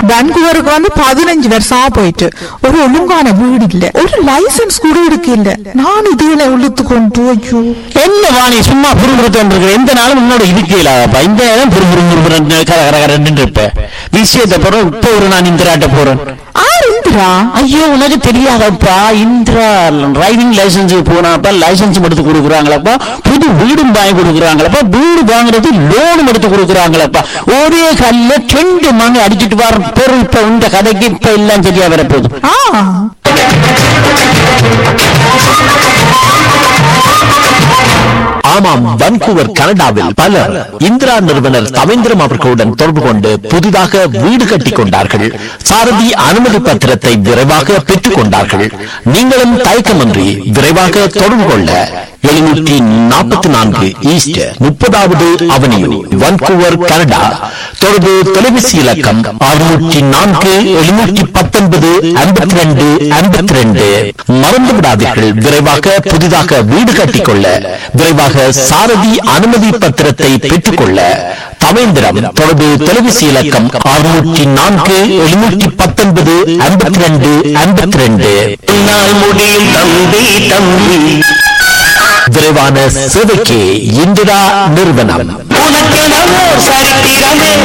வான்கூவருக்கு வந்து பதினஞ்சு வருஷமா போயிட்டு ஒரு ஒழுங்கான வீடு இல்ல ஒரு லைசன்ஸ் கூட இருக்கு இல்ல நான் இதுல இழுத்து கொண்டு ஐயோ என்ன வாணி சும்மா புருபுறுத்தன் இருக்கிற எந்த நாளும் உன்னோட இருக்கலாப்பா இந்த நேரம் புருபுரு கர கர கரன்னு இருப்ப விஷயத்தை போறோம் இப்போ ஒரு நான் இந்திராட்ட போறேன் ஆர் இந்திரா ஐயோ உனக்கு தெரியாதப்பா இந்திரா டிரைவிங் லைசன்ஸ் போனாப்பா லைசன்ஸ் எடுத்து கொடுக்குறாங்களப்பா புது வீடும் வாங்கி கொடுக்குறாங்களப்பா வீடு வாங்குறது லோனும் எடுத்து கொடுக்குறாங்களப்பா ஒரே கல்ல ரெண்டு மணி அடிச்சிட்டு வர பொருள் இப்ப இந்த கதைக்கு இப்ப எல்லாம் சரியா வரப்போகுது ஆ ஆமாம் வன்கூவர் கனடாவில் பலர் இந்திரா நிறுவனர் தவேந்திரம் அவர்களுடன் தொடர்பு கொண்டு புதிதாக வீடு கட்டிக் கொண்டார்கள் சாரதி அனுமதி பத்திரத்தை விரைவாக பெற்றுக் கொண்டார்கள் நீங்களும் தயக்கமின்றி விரைவாக தொடர்பு கொள்ள எழுநூற்றி நாற்பத்தி நான்கு ஈஸ்ட் முப்பதாவது அவனியூ வன்கூவர் கனடா தொடர்பு தொலைபேசி இலக்கம் அறுநூற்றி நான்கு எழுநூற்றி பத்தொன்பது ஐம்பத்தி ரெண்டு ஐம்பத்தி ரெண்டு மறந்து விடாதீர்கள் விரைவாக புதிதாக வீடு கட்டிக்கொள்ள விரைவாக சாரதி அனுமதி பத்திரத்தை பெற்றுக்கொள்ள தவேந்திரம் தொடர்பு தொலைபேசி இலக்கம் அறுநூற்றி நான்கு எழுநூற்றி பத்தொன்பது ஐம்பத்தி ரெண்டு ஐம்பத்தி ரெண்டு முடியும் தம்பி தம்பி விரைவான சேவைக்கு இந்திரா நிறுவனம் உனக்கெனவோ சரித்திரமே